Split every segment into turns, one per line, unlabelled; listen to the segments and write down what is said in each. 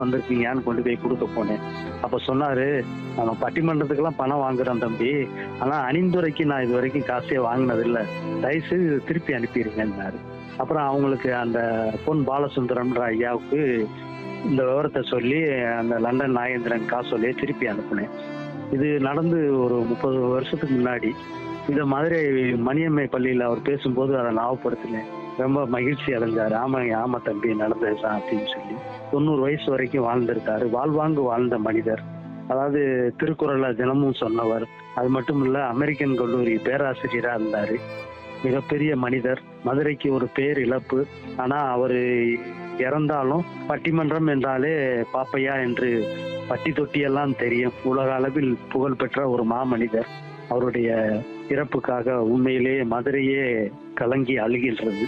வந்திருக்கீங்கன்னு கொண்டு போய் கொடுக்க போனேன் அப்ப சொன்னாரு நம்ம பட்டிமன்றத்துக்கெல்லாம் பணம் வாங்குறோம் தம்பி ஆனா அணிந்துரைக்கு நான் இது வரைக்கும் காசே வாங்கினது இல்ல தயவுசெய்து இதை திருப்பி அனுப்பிடுங்கன்னாரு அப்புறம் அவங்களுக்கு அந்த பொன் பாலசுந்தரம்ன்ற ஐயாவுக்கு இந்த விவரத்தை சொல்லி அந்த லண்டன் நாகேந்திரன் காசு சொல்லி திருப்பி அனுப்புனேன் இது நடந்து ஒரு முப்பது வருஷத்துக்கு முன்னாடி இந்த மதுரை மணியம்மை பள்ளியில் அவர் பேசும்போது அதை ஞாபகப்படுத்தினேன் ரொம்ப மகிழ்ச்சி அடைஞ்சாரு ஆமா ஆமா தம்பி நடந்ததுதான் அப்படின்னு சொல்லி தொண்ணூறு வயசு வரைக்கும் வாழ்ந்திருக்காரு வாழ்வாங்கு வாழ்ந்த மனிதர் அதாவது திருக்குறளை தினமும் சொன்னவர் அது மட்டும் இல்ல அமெரிக்கன் கல்லூரி பேராசிரியரா இருந்தாரு மிகப்பெரிய மனிதர் மதுரைக்கு ஒரு பேர் இழப்பு ஆனா அவரு இறந்தாலும் பட்டிமன்றம் என்றாலே பாப்பையா என்று பட்டி தொட்டியெல்லாம் தெரியும் உலக அளவில் புகழ்பெற்ற ஒரு மாமனிதர் அவருடைய இறப்புக்காக உண்மையிலேயே மதுரையே கலங்கி அழுகின்றது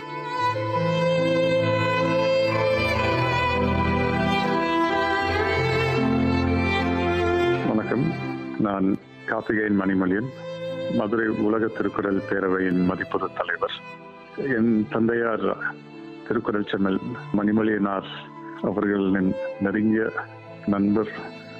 வணக்கம் நான் கார்த்திகேயன் மணிமொழியன் மதுரை உலக திருக்குறள் பேரவையின் மதிப்புறு தலைவர் என் தந்தையார் திருக்குறள் செம்மல் மணிமொழியனார் அவர்களின் நெருங்கிய நண்பர்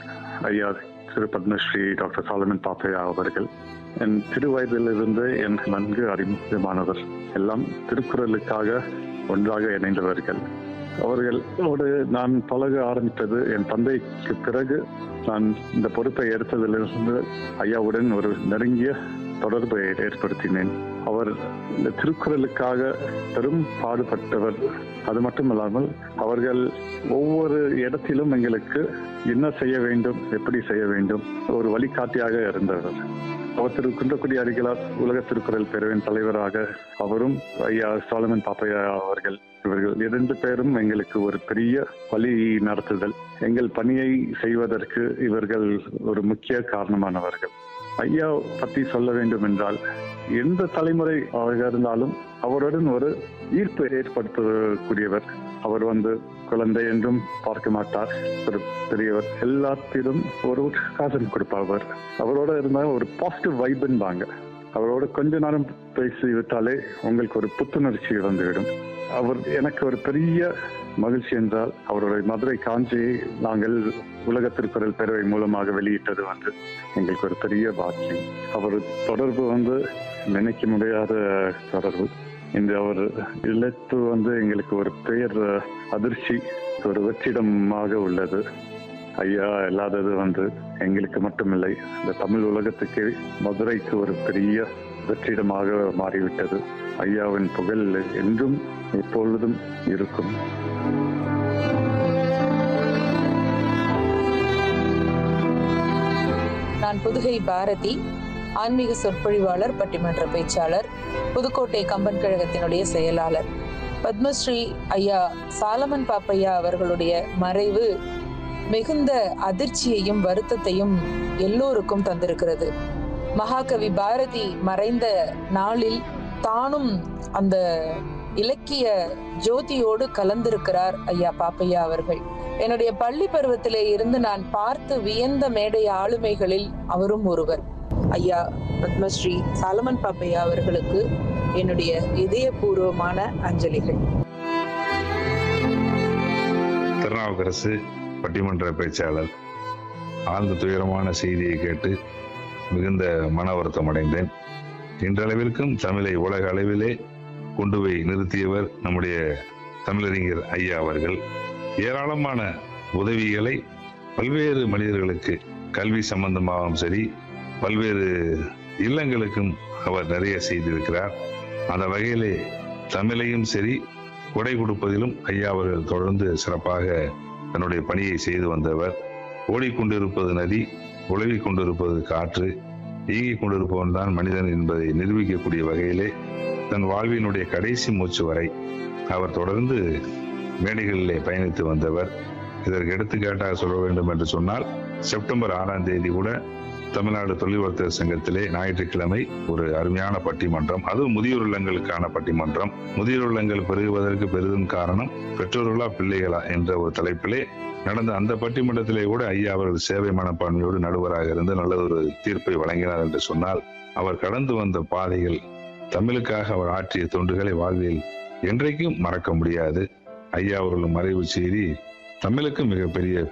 ஐயா திரு பத்மஸ்ரீ டாக்டர் சாலமன் பாப்பையா அவர்கள் என் சிறு வயதிலிருந்து என் நன்கு அறிமுகமானவர் எல்லாம் திருக்குறளுக்காக ஒன்றாக இணைந்தவர்கள் அவர்களோடு நான் பழக ஆரம்பித்தது என் தந்தைக்கு பிறகு நான் இந்த பொறுப்பை எடுத்ததிலிருந்து ஐயாவுடன் ஒரு நெருங்கிய தொடர்பை ஏற்படுத்தினேன் அவர் இந்த திருக்குறளுக்காக பெரும் பாடுபட்டவர் அது மட்டுமல்லாமல் அவர்கள் ஒவ்வொரு இடத்திலும் எங்களுக்கு என்ன செய்ய வேண்டும் எப்படி செய்ய வேண்டும் ஒரு வழிகாட்டியாக இருந்தவர் அவர் திரு குன்றக்குடி அடிகளார் உலக திருக்குறள் பேரவையின் தலைவராக அவரும் ஐயா சாலமன் பாப்பையா அவர்கள் இவர்கள் இரண்டு பேரும் எங்களுக்கு ஒரு பெரிய வழி நடத்துதல் எங்கள் பணியை செய்வதற்கு இவர்கள் ஒரு முக்கிய காரணமானவர்கள் ஐயா பற்றி சொல்ல வேண்டும் என்றால் எந்த தலைமுறை ஆக இருந்தாலும் அவருடன் ஒரு ஈர்ப்பு ஏற்படுத்தக்கூடியவர் அவர் வந்து குழந்தை என்றும் பார்க்க மாட்டார் ஒரு பெரியவர் எல்லாத்திலும் ஒரு காசன் கொடுப்பவர் அவரோட இருந்தால் ஒரு பாசிட்டிவ் வைப்ன்பாங்க அவரோட கொஞ்ச நேரம் பேசி விட்டாலே உங்களுக்கு ஒரு புத்துணர்ச்சி வந்துவிடும் அவர் எனக்கு ஒரு பெரிய மகிழ்ச்சி என்றால் அவருடைய மதுரை காஞ்சியை நாங்கள் உலக திருக்குறள் பேரவை மூலமாக வெளியிட்டது வந்து எங்களுக்கு ஒரு பெரிய பாக்கியம் அவர் தொடர்பு வந்து நினைக்க முடியாத தொடர்பு இந்த அவர் இழப்பு வந்து எங்களுக்கு ஒரு பெயர் அதிர்ச்சி ஒரு வெற்றிடமாக உள்ளது ஐயா இல்லாதது வந்து எங்களுக்கு மட்டுமில்லை இந்த தமிழ் உலகத்துக்கு மதுரைக்கு ஒரு பெரிய வெற்றிடமாக மாறிவிட்டது ஐயாவின் புகழ் என்றும் எப்பொழுதும் இருக்கும்
நான் புதுகை பாரதி ஆன்மீக சொற்பொழிவாளர் பட்டிமன்ற பேச்சாளர் புதுக்கோட்டை கம்பன் கழகத்தினுடைய செயலாளர் பத்மஸ்ரீ ஐயா சாலமன் பாப்பையா அவர்களுடைய மறைவு மிகுந்த அதிர்ச்சியையும் வருத்தத்தையும் எல்லோருக்கும் தந்திருக்கிறது மகாகவி பாரதி மறைந்த நாளில் தானும் அந்த இலக்கிய ஜோதியோடு கலந்திருக்கிறார் ஐயா பாப்பையா அவர்கள் என்னுடைய பள்ளி பருவத்திலே இருந்து நான் பார்த்து வியந்த மேடை ஆளுமைகளில் அவரும் ஒருவர் ஐயா பத்மஸ்ரீ சாலமன் பாப்பையா அவர்களுக்கு என்னுடைய இதயபூர்வமான அஞ்சலிகள்
திருநாவுக்கரசு பட்டிமன்ற பேச்சாளர் ஆழ்ந்த துயரமான செய்தியை கேட்டு மிகுந்த மன வருத்தம் அடைந்தேன் இன்றளவிற்கும் தமிழை உலக அளவிலே கொண்டு போய் நிறுத்தியவர் நம்முடைய தமிழறிஞர் ஐயா அவர்கள் ஏராளமான உதவிகளை பல்வேறு மனிதர்களுக்கு கல்வி சம்பந்தமாகவும் சரி பல்வேறு இல்லங்களுக்கும் அவர் நிறைய செய்திருக்கிறார் அந்த வகையிலே தமிழையும் சரி கொடை கொடுப்பதிலும் ஐயா அவர்கள் தொடர்ந்து சிறப்பாக தன்னுடைய பணியை செய்து வந்தவர் ஓடிக்கொண்டிருப்பது நதி உழவிக் கொண்டிருப்பது காற்று இயங்கிக் கொண்டிருப்பவன் தான் மனிதன் என்பதை நிரூபிக்கக்கூடிய வகையிலே தன் வாழ்வினுடைய கடைசி மூச்சு வரை அவர் தொடர்ந்து மேடைகளிலே பயணித்து வந்தவர் இதற்கு எடுத்துக்காட்டாக சொல்ல வேண்டும் என்று சொன்னால் செப்டம்பர் ஆறாம் தேதி கூட தமிழ்நாடு தொழில் வர்த்தக சங்கத்திலே ஞாயிற்றுக்கிழமை ஒரு அருமையான பட்டிமன்றம் அதுவும் முதியோர் இல்லங்களுக்கான பட்டிமன்றம் முதியோர் இல்லங்கள் பெருகுவதற்கு பெரிதும் காரணம் பெற்றோர்களா பிள்ளைகளா என்ற ஒரு தலைப்பிலே நடந்த அந்த பட்டிமன்றத்திலே கூட ஐயா அவர்கள் சேவை மனப்பான்மையோடு நடுவராக இருந்து நல்லதொரு தீர்ப்பை வழங்கினார் என்று சொன்னால் அவர் கடந்து வந்த பாதைகள் தமிழுக்காக அவர் ஆற்றிய தொண்டுகளை வாழ்வில் என்றைக்கும் மறக்க முடியாது ஐயா அவர்கள் மறைவு செய்தி தமிழுக்கு மிகப்பெரிய